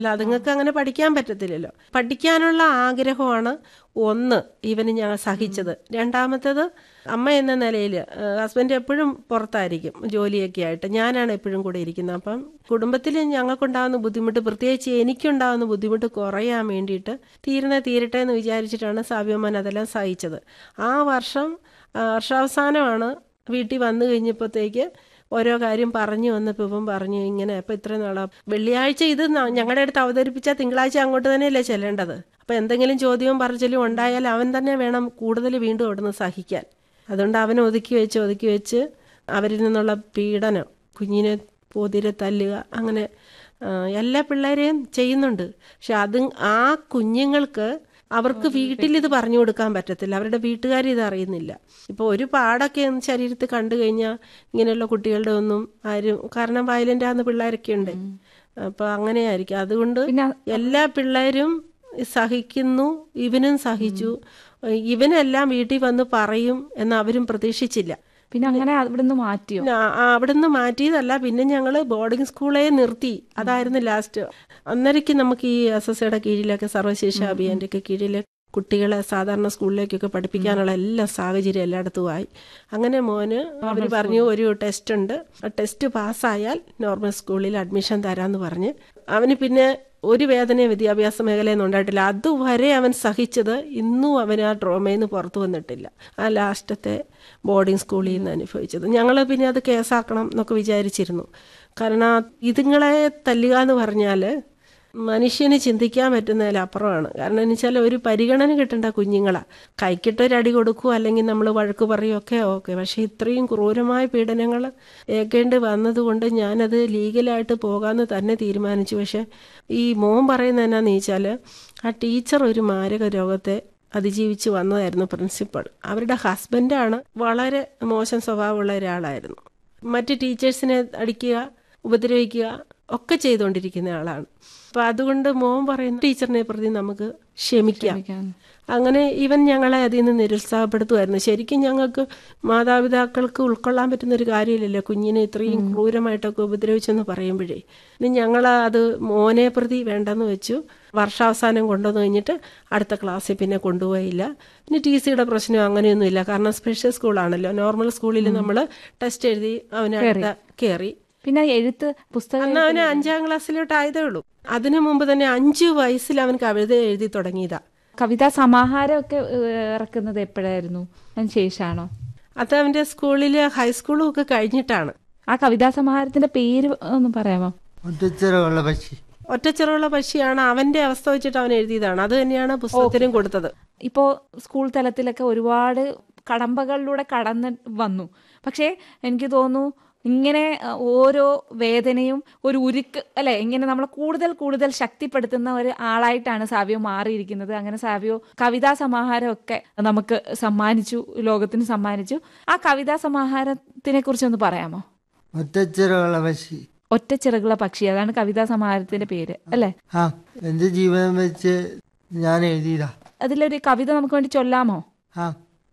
അല്ല അതുങ്ങൾക്ക് അങ്ങനെ പഠിക്കാൻ പറ്റത്തില്ലല്ലോ പഠിക്കാനുള്ള ആഗ്രഹമാണ് ഒന്ന് ഇവന് ഞാൻ സഹിച്ചത് രണ്ടാമത്തേത് അമ്മ എന്ന നിലയിൽ ഹസ്ബൻഡ് എപ്പോഴും പുറത്തായിരിക്കും ജോലിയൊക്കെ ആയിട്ട് ഞാനാണ് എപ്പോഴും കൂടെ ഇരിക്കുന്നത് അപ്പം കുടുംബത്തിൽ ഞങ്ങൾക്കുണ്ടാകുന്ന ബുദ്ധിമുട്ട് പ്രത്യേകിച്ച് എനിക്കുണ്ടാകുന്ന ബുദ്ധിമുട്ട് കുറയാൻ വേണ്ടിയിട്ട് തീരുന്ന തീരട്ടെ എന്ന് വിചാരിച്ചിട്ടാണ് സാവ്യമ്മൻ അതെല്ലാം സഹിച്ചത് ആ വർഷം ആ, വർഷാവസാനമാണ് വീട്ടിൽ വന്നു കഴിഞ്ഞപ്പോഴത്തേക്ക് ഓരോ കാര്യം പറഞ്ഞു വന്നപ്പോൾ ഇപ്പം പറഞ്ഞു ഇങ്ങനെ അപ്പം ഇത്ര നാളാ വെള്ളിയാഴ്ച ഇത് ന- ഞങ്ങളുടെ അടുത്ത് അവതരിപ്പിച്ചാൽ തിങ്കളാഴ്ച അങ്ങോട്ട് തന്നെയല്ലേ ചെല്ലേണ്ടത് അപ്പം എന്തെങ്കിലും ചോദ്യവും പറച്ചിലും ഉണ്ടായാൽ അവൻ തന്നെ വേണം കൂടുതൽ വീണ്ടും അവിടുന്ന് സഹിക്കാൻ അതുകൊണ്ട് അവനെ ഒതുക്കി വെച്ച് ഒതുക്കി വെച്ച് അവരിൽ നിന്നുള്ള പീഡനം കുഞ്ഞിനെ പോതിരെ തല്ലുക അങ്ങനെ ആ, എല്ലാ പിള്ളേരെയും ചെയ്യുന്നുണ്ട് പക്ഷെ അത് ആ കുഞ്ഞുങ്ങൾക്ക് അവർക്ക് വീട്ടിൽ ഇത് പറഞ്ഞു കൊടുക്കാൻ പറ്റത്തില്ല അവരുടെ വീട്ടുകാർ ഇത് അറിയുന്നില്ല ഇപ്പോൾ ഒരു പാടൊക്കെ ഒന്ന് ശരീരത്തിൽ കണ്ടു കഴിഞ്ഞാൽ ഇങ്ങനെയുള്ള കുട്ടികളുടെ ഒന്നും ആരും കാരണം വയലൻ്റ് ആകുന്ന പിള്ളേരൊക്കെ ഉണ്ട് അപ്പോൾ അങ്ങനെയായിരിക്കും അതുകൊണ്ട് പിന്നെ എല്ലാ പിള്ളേരും സഹിക്കുന്നു ഇവനും സഹിച്ചു ഇവനെല്ലാം വീട്ടിൽ വന്ന് പറയും എന്ന് അവരും പ്രതീക്ഷിച്ചില്ല പിന്നെ അങ്ങനെ അവിടുന്ന് മാറ്റിയോ പിന്നെ ആ- ആ അവിടുന്ന് മാറ്റിയതല്ല പിന്നെ ഞങ്ങൾ ബോർഡിംഗ് സ്കൂളേ നിർത്തി അതായിരുന്നു ലാസ്റ്റ് അന്നേരയ്ക്ക് നമുക്ക് ഈ എസ് എസ് സിയുടെ കീഴിലൊക്കെ സർവശിക്ഷ അഭിയാൻ്റെ ഒക്കെ കീഴിൽ കുട്ടികളെ സാധാരണ സ്കൂളിലേക്കൊക്കെ പഠിപ്പിക്കാനുള്ള എല്ലാ സാഹചര്യം എല്ലായിടത്തും ആയി അങ്ങനെ മോന് അവർ പറഞ്ഞു ഒരു ടെസ്റ്റ് ഉണ്ട് ആ ടെസ്റ്റ് പാസ്സായാൽ നോർമൽ സ്കൂളിൽ അഡ്മിഷൻ തരാമെന്ന് പറഞ്ഞ് അവന് പിന്നെ ഒരു വേദനയും വിദ്യാഭ്യാസ മേഖലയിൽ നിന്ന് ഉണ്ടായിട്ടില്ല അതുവരെ അവൻ സഹിച്ചത് ഇന്നും അവൻ ആ ട്രോമയിൽ നിന്ന് പുറത്തു വന്നിട്ടില്ല ആ ലാസ്റ്റത്തെ ബോർഡിംഗ് സ്കൂളിൽ നിന്ന് അനുഭവിച്ചത് ഞങ്ങൾ പിന്നെ അത് കേസാക്കണം എന്നൊക്കെ വിചാരിച്ചിരുന്നു കാരണം ഇതുങ്ങളെ തല്ലുക എന്ന് പറഞ്ഞാൽ മനുഷ്യന് ചിന്തിക്കാൻ പറ്റുന്നതിലപ്പുറമാണ് കാരണം എന്ന് വെച്ചാൽ ഒരു പരിഗണന കിട്ടേണ്ട കുഞ്ഞുങ്ങളാ കൈക്കിട്ടൊരടി കൊടുക്കുക അല്ലെങ്കിൽ നമ്മൾ വഴക്ക് പറയുകയൊക്കെ ഓക്കെ പക്ഷേ ഇത്രയും ക്രൂരമായ പീഡനങ്ങൾ ഏൽക്കേണ്ടി വന്നതുകൊണ്ട് ഞാനത് ലീഗലായിട്ട് പോകാമെന്ന് തന്നെ തീരുമാനിച്ചു പക്ഷേ ഈ മോൻ പറയുന്നത് എന്നാന്ന് വെച്ചാൽ ആ ടീച്ചർ ഒരു മാരക രോഗത്തെ അതിജീവിച്ച് വന്നതായിരുന്നു പ്രിൻസിപ്പൾ അവരുടെ ഹസ്ബൻഡാണ് വളരെ മോശം സ്വഭാവമുള്ള ഒരാളായിരുന്നു മറ്റ് ടീച്ചേഴ്സിനെ അടിക്കുക ഉപദ്രവിക്കുക ഒക്കെ ചെയ്തുകൊണ്ടിരിക്കുന്ന ആളാണ് അപ്പം അതുകൊണ്ട് മോൻ പറയുന്ന ടീച്ചറിനെ പ്രതി നമുക്ക് ക്ഷമിക്കാം അങ്ങനെ ഇവൻ ഞങ്ങളെ അതിൽ നിന്ന് നിരുത്സാഹപ്പെടുത്തുമായിരുന്നു ശരിക്കും ഞങ്ങൾക്ക് മാതാപിതാക്കൾക്ക് ഉൾക്കൊള്ളാൻ പറ്റുന്ന ഒരു കാര്യമില്ലല്ലോ കുഞ്ഞിനെ ഇത്രയും ക്രൂരമായിട്ടൊക്കെ ഉപദ്രവിച്ചെന്ന് പറയുമ്പോഴേ ഇനി ഞങ്ങൾ അത് മോനെ പ്രതി വേണ്ടെന്ന് വെച്ചു വർഷാവസാനം കൊണ്ടുവന്ന് കഴിഞ്ഞിട്ട് അടുത്ത ക്ലാസ്സിൽ പിന്നെ കൊണ്ടുപോയില്ല ഇനി ടി സിയുടെ പ്രശ്നം അങ്ങനെയൊന്നുമില്ല കാരണം സ്പെഷ്യൽ സ്കൂളാണല്ലോ നോർമൽ സ്കൂളിൽ നമ്മൾ ടെസ്റ്റ് എഴുതി അവനടുത്ത കയറി പിന്നെ എഴുത്ത് പുസ്തകം അന്ന് അവന് അഞ്ചാം ക്ലാസ്സിലോട്ട് ആയതേ ഉള്ളൂ അതിനു മുമ്പ് തന്നെ അഞ്ചു വയസ്സിൽ അവൻ കവിത എഴുതി തുടങ്ങിയതാ കവിതാ സമാഹാരമൊക്കെ ഏഹ്, ഇറക്കുന്നത് എപ്പോഴായിരുന്നു അതിന് ശേഷമാണോ അത് അവന്റെ സ്കൂളില് ഹൈസ്കൂളും ഒക്കെ കഴിഞ്ഞിട്ടാണ് ആ കവിതാ സമാഹാരത്തിന്റെ പേര് ഒന്ന് പറയാമോ ഒറ്റച്ചിറകുള്ള പക്ഷി ഒറ്റച്ചിറവുള്ള പക്ഷിയാണ് അവന്റെ അവസ്ഥ വെച്ചിട്ട് അവൻ എഴുതിയതാണ് അത് തന്നെയാണ് പുസ്തകത്തിനും കൊടുത്തത് ഇപ്പോൾ സ്കൂൾ തലത്തിലൊക്കെ ഒരുപാട് കടമ്പകളിലൂടെ കടന്ന് വന്നു പക്ഷേ എനിക്ക് തോന്നുന്നു ഇങ്ങനെ അഹ്, ഓരോ വേദനയും ഒരു ഉരുക്ക് അല്ലെ ഇങ്ങനെ നമ്മളെ കൂടുതൽ കൂടുതൽ ശക്തിപ്പെടുത്തുന്ന ഒരു ആളായിട്ടാണ് സാവിയോ മാറിയിരിക്കുന്നത് അങ്ങനെ സാവിയോ കവിതാ സമാഹാരമൊക്കെ നമുക്ക് സമ്മാനിച്ചു ലോകത്തിന് സമ്മാനിച്ചു ആ കവിതാ സമാഹാരത്തിനെ കുറിച്ചൊന്ന് പറയാമോ ഒറ്റച്ചിറകുള്ള പക്ഷി ഒറ്റ ചിറകുള്ള പക്ഷി അതാണ് കവിതാ സമാഹാരത്തിന്റെ പേര് അല്ലെ ആ എൻ്റെ ജീവിതം വെച്ച് ഞാൻ എഴുതിയതാ അതിലൊരു കവിത നമുക്ക് വേണ്ടി ചൊല്ലാമോ ആ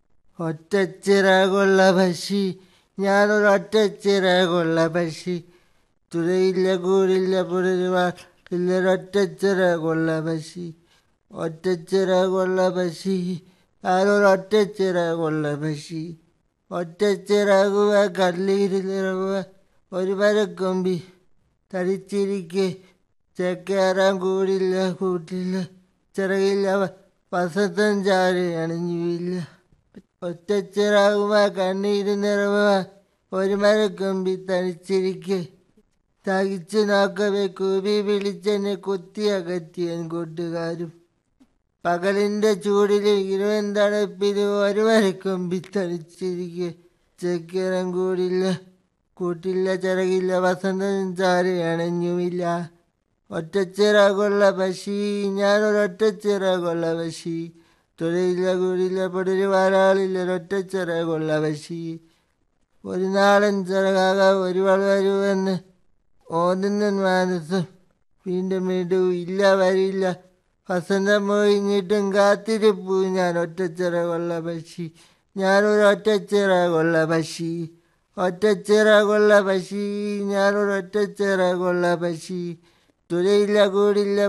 ഒറ്റച്ചിറകുള്ള പക്ഷി ഞാനൊരു ഒറ്റച്ചിറകുള്ള പക്ഷി തുഴയില്ല കൂടില്ല പുലരുവാൻ ഇല്ലൊരൊറ്റച്ചിറകുള്ള പക്ഷി ഒറ്റച്ചിറകുള്ള പക്ഷി ഞാനൊരു ഒറ്റച്ചിറകുള്ള പക്ഷി ഒറ്റച്ചിറകുവ കല്ലീരിലിറങ്ങുക ഒരു മരക്കൊമ്പി തടിച്ചിരിക്കെ ചെക്കേറാൻ കൂടില്ല കൂട്ടില്ല ചിറകില്ല വസന്തം ചാരി അണിഞ്ഞുമില്ല ഒറ്റച്ചിറാകുമ കണ്ണീര് നിറവുക ഒരു മരക്കൊമ്പി തനിച്ചിരിക്കെ തകിച്ചു നോക്കവേ കൂവി വിളിച്ചെന്നെ കുത്തി അകറ്റിയൻ കൂട്ടുകാരും പകലിന്റെ ചൂടില് ഇരുവൻ തണുപ്പില് ഒരു മരക്കൊമ്പി തനിച്ചിരിക്കെ ചെക്കിറം കൂടില്ല കൂട്ടില്ല ചിറകില്ല വസന്തം ചാരി അണഞ്ഞുമില്ല ഒറ്റച്ചിറകുള്ള പക്ഷി ഞാനൊരൊറ്റച്ചിറകുള്ള പക്ഷി തുഴയില്ല കൂടില്ല പൊടരി വരാളില്ല ഒറ്റച്ചിറകുള്ള പക്ഷി ഒരു നാളൻ ചിറകാക ഒരു വളരുവെന്ന് ഓതുന്ന മനസ്സും വീണ്ടും വീണ്ടും ഇല്ല വരില്ല വസന്തം പോയിഞ്ഞിട്ടും കാത്തിരിപ്പു ഞാൻ ഒറ്റച്ചിറകുള്ള പക്ഷി ഞാനൊരു ഒറ്റച്ചിറകുള്ള പക്ഷി ഒറ്റച്ചിറകുള്ള പക്ഷി ഞാനൊരു ഒറ്റച്ചിറകുള്ള പക്ഷി തുലയില്ല കൂടില്ല